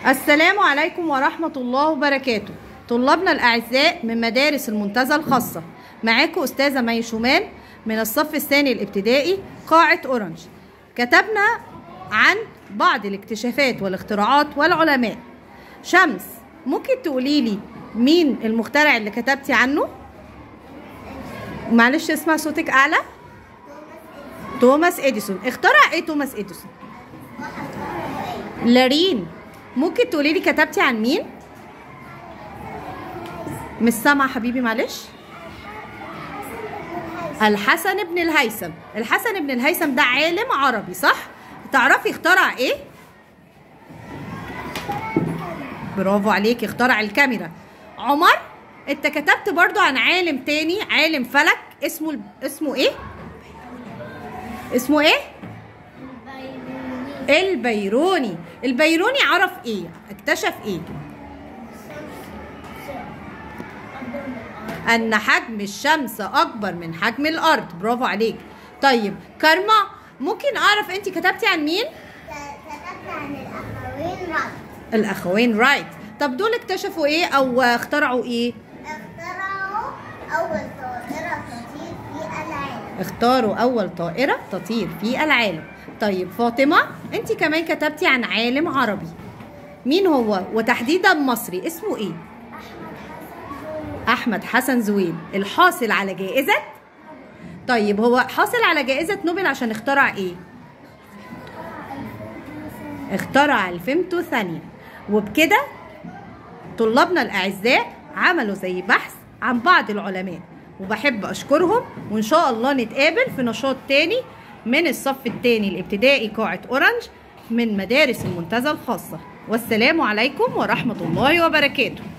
السلام عليكم ورحمة الله وبركاته طلابنا الأعزاء من مدارس المنتزه الخاصة معاكم أستاذة مي شومان من الصف الثاني الابتدائي قاعة أورنج كتبنا عن بعض الاكتشافات والاختراعات والعلماء شمس ممكن تقولي لي مين المخترع اللي كتبتي عنه معلش اسمع صوتك أعلى توماس إديسون اخترع إيه توماس إديسون لارين ممكن تقولي لي كتبتي عن مين مش سامعه حبيبي معلش الحسن بن الهيثم الحسن بن الهيثم ده عالم عربي صح تعرفي اخترع ايه برافو عليك اخترع الكاميرا عمر انت كتبت برضو عن عالم تاني عالم فلك اسمه اسمه ايه اسمه ايه البيروني البيروني عرف ايه اكتشف ايه ان حجم الشمس اكبر من حجم الارض برافو عليك طيب كارما ممكن اعرف انت كتبتي عن مين كتبت عن الأخوين رايت الاخوين رايت طب دول اكتشفوا ايه او اخترعوا ايه اخترعوا أول طائرة تطير في العالم اختاروا اول طائره تطير في العالم طيب فاطمه انت كمان كتبتي عن عالم عربي مين هو وتحديدا مصري اسمه ايه احمد حسن زويل الحاصل على جائزه طيب هو حاصل على جائزه نوبل عشان اخترع ايه اخترع الفيمتو ثانيه وبكده طلابنا الاعزاء عملوا زي بحث عن بعض العلماء وبحب اشكرهم وان شاء الله نتقابل في نشاط تاني من الصف التاني الابتدائي قاعة اورنج من مدارس المنتزه الخاصة والسلام عليكم ورحمة الله وبركاته